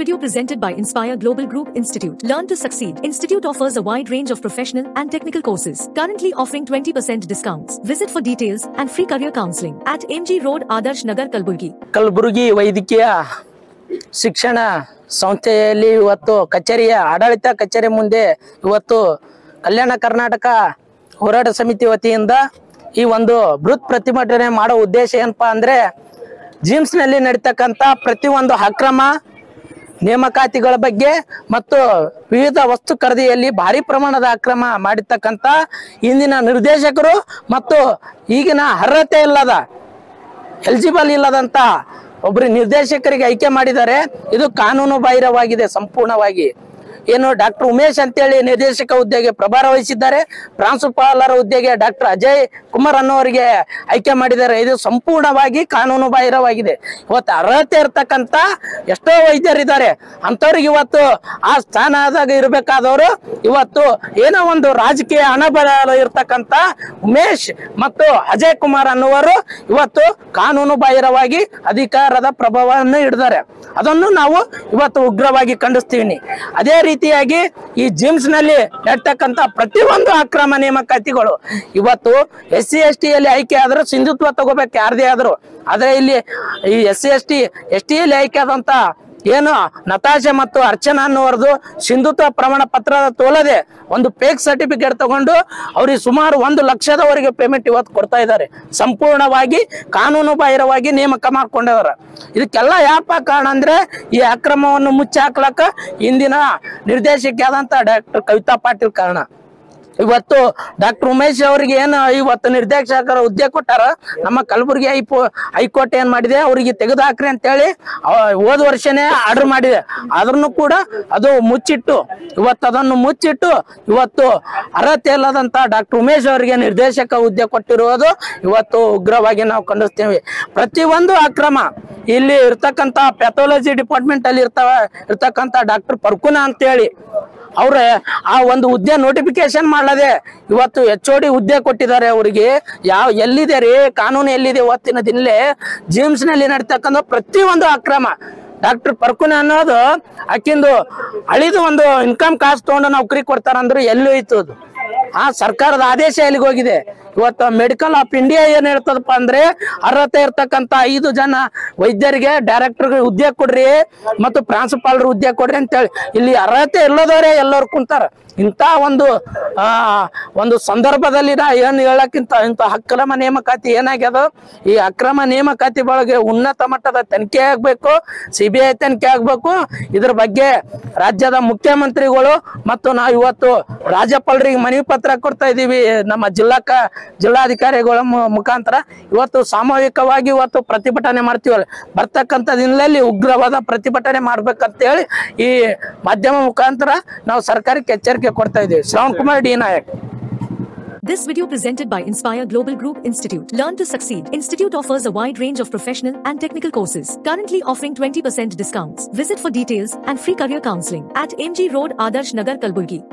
video presented by Inspire Global Group Institute. Learn to succeed. Institute offers a wide range of professional and technical courses. Currently offering 20% discounts. Visit for details and free career counseling at MG Road, Adarsh Nagar, Kalburgi. Kalaburagi ವೈದ್ಯಕೀಯ ಶಿಕ್ಷಣ ಸಂಸ್ಥೆಯಲ್ಲಿ ಇವತ್ತು ಕಚೇರಿಯ ಆಡಳಿತ ಕಚೇರಿ ಮುಂದೆ ಇವತ್ತು ಕಲ್ಯಾಣ ಕರ್ನಾಟಕ ಹೋರಾಟ ಸಮಿತಿ ವತಿಯಿಂದ ಈ ಒಂದು ಬೃಹತ್ ಪ್ರತಿಭಟನೆ ಮಾಡೋ ಉದ್ದೇಶ ಏನಪ್ಪಾ ಅಂದ್ರೆ ಜಿಮ್ಸ್ನಲ್ಲಿ ನಡೀತಕ್ಕಂಥ ಪ್ರತಿಯೊಂದು ಅಕ್ರಮ ನೇಮಕಾತಿಗಳ ಬಗ್ಗೆ ಮತ್ತು ವಿವಿಧ ವಸ್ತು ಖರೀದಿಯಲ್ಲಿ ಭಾರಿ ಪ್ರಮಾಣದ ಅಕ್ರಮ ಮಾಡಿರ್ತಕ್ಕಂಥ ಇಂದಿನ ನಿರ್ದೇಶಕರು ಮತ್ತು ಈಗಿನ ಅರ್ಹತೆ ಇಲ್ಲದ ಎಲಿಜಿಬಲ್ ಇಲ್ಲದಂತ ಒಬ್ಬರು ನಿರ್ದೇಶಕರಿಗೆ ಆಯ್ಕೆ ಮಾಡಿದ್ದಾರೆ ಇದು ಕಾನೂನು ಬಾಹಿರವಾಗಿದೆ ಸಂಪೂರ್ಣವಾಗಿ ಏನು ಡಾಕ್ಟರ್ ಉಮೇಶ್ ಅಂತೇಳಿ ನಿರ್ದೇಶಕ ಹುದ್ದೆಗೆ ಪ್ರಭಾರ ವಹಿಸಿದ್ದಾರೆ ಪ್ರಾಂಶುಪಾಲರ ಹುದ್ದೆಗೆ ಡಾಕ್ಟರ್ ಅಜಯ್ ಕುಮಾರ್ ಅನ್ನೋರಿಗೆ ಆಯ್ಕೆ ಮಾಡಿದ್ದಾರೆ ಇದು ಸಂಪೂರ್ಣವಾಗಿ ಕಾನೂನು ಬಾಹಿರವಾಗಿದೆ ಇವತ್ತು ಅರ್ಹತೆ ಇರ್ತಕ್ಕಂಥ ಎಷ್ಟೋ ವೈದ್ಯರಿದ್ದಾರೆ ಅಂಥವ್ರಿಗೆ ಇವತ್ತು ಆ ಸ್ಥಾನದಾಗ ಇರಬೇಕಾದವರು ಇವತ್ತು ಏನೋ ಒಂದು ರಾಜಕೀಯ ಹಣಬಲ ಇರ್ತಕ್ಕಂಥ ಉಮೇಶ್ ಮತ್ತು ಅಜಯ್ ಕುಮಾರ್ ಅನ್ನುವರು ಇವತ್ತು ಕಾನೂನು ಬಾಹಿರವಾಗಿ ಅಧಿಕಾರದ ಪ್ರಭಾವವನ್ನು ಹಿಡಿದಾರೆ ಅದನ್ನು ನಾವು ಇವತ್ತು ಉಗ್ರವಾಗಿ ಖಂಡಿಸ್ತೀವಿ ಅದೇ ರೀತಿಯಾಗಿ ಈ ಜಿಮ್ಸ್ ನಲ್ಲಿ ನಡ್ತಕ್ಕಂಥ ಪ್ರತಿಯೊಂದು ಅಕ್ರಮ ನೇಮಕಾತಿಗಳು ಇವತ್ತು ಎಸ್ ಸಿ ಎಸ್ ಟಿಯಲ್ಲಿ ಆಯ್ಕೆ ಆದ್ರೆ ಸಿಂಧುತ್ವ ತಗೋಬೇಕು ಯಾರದೇ ಆದ್ರು ಆದ್ರೆ ಇಲ್ಲಿ ಈ S C S T S ಟಿಯಲ್ಲಿ ಆಯ್ಕೆ ಆದಂತ ಏನು ನತಾಶೆ ಮತ್ತು ಅರ್ಚನಾ ಅನ್ನುವರದು ಸಿಂಧುತ್ವ ಪ್ರಮಾಣ ಪತ್ರ ತೋಲದೆ ಒಂದು ಫೇಕ್ ಸರ್ಟಿಫಿಕೇಟ್ ತಗೊಂಡು ಅವ್ರಿಗೆ ಸುಮಾರು ಒಂದು ಲಕ್ಷದವರೆಗೆ ಪೇಮೆಂಟ್ ಇವತ್ತು ಕೊಡ್ತಾ ಇದ್ದಾರೆ ಸಂಪೂರ್ಣವಾಗಿ ಕಾನೂನು ಬಾಹಿರವಾಗಿ ನೇಮಕ ಮಾಡ್ಕೊಂಡಿದ್ದಾರೆ ಇದಕ್ಕೆಲ್ಲ ಯಾಪ ಕಾರಣ ಅಂದ್ರೆ ಈ ಅಕ್ರಮವನ್ನು ಮುಚ್ಚಿ ಹಾಕ್ಲಕ್ಕ ಇಂದಿನ ನಿರ್ದೇಶಕಿ ಆದಂತ ಡಾಕ್ಟರ್ ಕವಿತಾ ಪಾಟೀಲ್ ಕಾರಣ ಇವತ್ತು ಡಾಕ್ಟರ್ ಉಮೇಶ್ ಅವರಿಗೆ ಏನು ಇವತ್ತು ನಿರ್ದೇಶಕರ ಹುದ್ದೆ ಕೊಟ್ಟಾರ ನಮ್ಮ ಕಲಬುರಗಿ ಹೈಪೋ ಹೈಕೋರ್ಟ್ ಏನ್ ಮಾಡಿದೆ ಅವರಿಗೆ ತೆಗೆದು ಹಾಕ್ರಿ ಅಂತೇಳಿ ಅವ- ಹೋದ ವರ್ಷನೇ ಆರ್ಡರ್ ಮಾಡಿದೆ ಆದ್ರೂ ಕೂಡ ಅದು ಮುಚ್ಚಿಟ್ಟು ಇವತ್ತು ಅದನ್ನು ಮುಚ್ಚಿಟ್ಟು ಇವತ್ತು ಅರ್ಹತೆ ಇಲ್ಲದಂತ ಡಾಕ್ಟರ್ ಉಮೇಶ್ ಅವರಿಗೆ ನಿರ್ದೇಶಕ ಹುದ್ದೆ ಕೊಟ್ಟಿರುವುದು ಇವತ್ತು ಉಗ್ರವಾಗಿ ನಾವು ಖಂಡಿಸ್ತೀವಿ ಪ್ರತಿಯೊಂದು ಅಕ್ರಮ ಇಲ್ಲಿ ಇರ್ತಕ್ಕಂತ ಪ್ಯಾಥಾಲಜಿ ಡಿಪಾರ್ಟ್ಮೆಂಟ್ ಅಲ್ಲಿ ಇರ್ತಾವ ಇರ್ತಕ್ಕಂತ ಡಾಕ್ಟರ್ ಪರ್ಕುನ ಅಂತೇಳಿ ಅವ್ರ ಆ ಒಂದು ಹುದ್ದೆ ನೋಟಿಫಿಕೇಶನ್ ಮಾಡದೆ ಇವತ್ತು ಎಚ್ ಡಿ ಹುದ್ದೆ ಕೊಟ್ಟಿದ್ದಾರೆ ಅವರಿಗೆ ಯಾವ ಎಲ್ಲಿದೆ ರೀ ಕಾನೂನು ಎಲ್ಲಿದೆ ಇವತ್ತಿನ ದಿನಲೇ ಜಿಮ್ಸ್ ನಲ್ಲಿ ನಡೀತಕ್ಕಂಥ ಪ್ರತಿಯೊಂದು ಅಕ್ರಮ ಡಾಕ್ಟರ್ ಪರ್ಕುನ ಅನ್ನೋದು ಆಕಿಂದು ಅಳಿದು ಒಂದು ಇನ್ಕಮ್ ಕಾಸ್ಟ್ ತಗೊಂಡು ನೌಕರಿ ಕೊಡ್ತಾರಂದ್ರೆ ಎಲ್ಲೂ ಇತ್ತು ಅದು ಆ ಸರ್ಕಾರದ ಆದೇಶ ಎಲ್ಲಿಗೆ ಹೋಗಿದೆ ಇವತ್ತು ಮೆಡಿಕಲ್ ಆಫ್ ಇಂಡಿಯಾ ಏನ್ ಹೇಳ್ತದಪ್ಪ ಅಂದ್ರೆ ಅರ್ಹತೆ ಇರ್ತಕ್ಕಂತ ಐದು ಜನ ವೈದ್ಯರಿಗೆ ಡೈರೆಕ್ಟರ್ ಹುದ್ದೆ ಕೊಡ್ರಿ ಮತ್ತು ಪ್ರಾಂಶುಪಾಲರು ಹುದ್ದೆ ಕೊಡ್ರಿ ಅಂತೇಳಿ ಇಲ್ಲಿ ಅರ್ಹತೆ ಇಲ್ಲದವರೇ ಎಲ್ಲರೂ ಕುಂತಾರ ಇಂಥ ಒಂದು ಆ ಒಂದು ಸಂದರ್ಭದಲ್ಲಿ ನಾ ಏನ್ ಹೇಳಕ್ಕಿಂತ ಇಂಥ ಅಕ್ರಮ ನೇಮಕಾತಿ ಏನಾಗ್ಯದ ಈ ಅಕ್ರಮ ನೇಮಕಾತಿ ಒಳಗೆ ಉನ್ನತ ಮಟ್ಟದ ತನಿಖೆ ಆಗ್ಬೇಕು ಸಿ ಬಿ ಐ ತನಿಖೆ ಆಗ್ಬೇಕು ಇದ್ರ ಬಗ್ಗೆ ರಾಜ್ಯದ ಮುಖ್ಯಮಂತ್ರಿಗಳು ಮತ್ತು ನಾವು ಇವತ್ತು ರಾಜ್ಯಪಾಲರಿಗೆ ಮನವಿ ಪತ್ರ ಕೊಡ್ತಾ ಇದೀವಿ ನಮ್ಮ ಜಿಲ್ಲಾ ಕ- ಜಿಲ್ಲಾಧಿಕಾರಿಗಳ ಮು- ಮುಖಾಂತರ ಇವತ್ತು ಸಾಮೂಹಿಕವಾಗಿ ಇವತ್ತು ಪ್ರತಿಭಟನೆ ಮಾಡ್ತೀವಲ್ಲ ಬರ್ತಕ್ಕಂಥ ದಿನದಲ್ಲಿ ಉಗ್ರವಾದ ಪ್ರತಿಭಟನೆ ಮಾಡ್ಬೇಕಂತೇಳಿ ಈ ಮಾಧ್ಯಮ ಮುಖಾಂತರ ನಾವು ಸರ್ಕಾರಕ್ಕೆ ಎಚ್ಚರಿಕೆ ಕೊಡ್ತಾ ಇದೀವಿ Shravan Kumar D Nayak This video presented by Inspire Global Group Institute. Learn to succeed. Institute offers a wide range of professional and technical courses. Currently offering 20% discounts. Visit for details and free career counseling at MG Road, Adarsh Nagar, Kalburgi.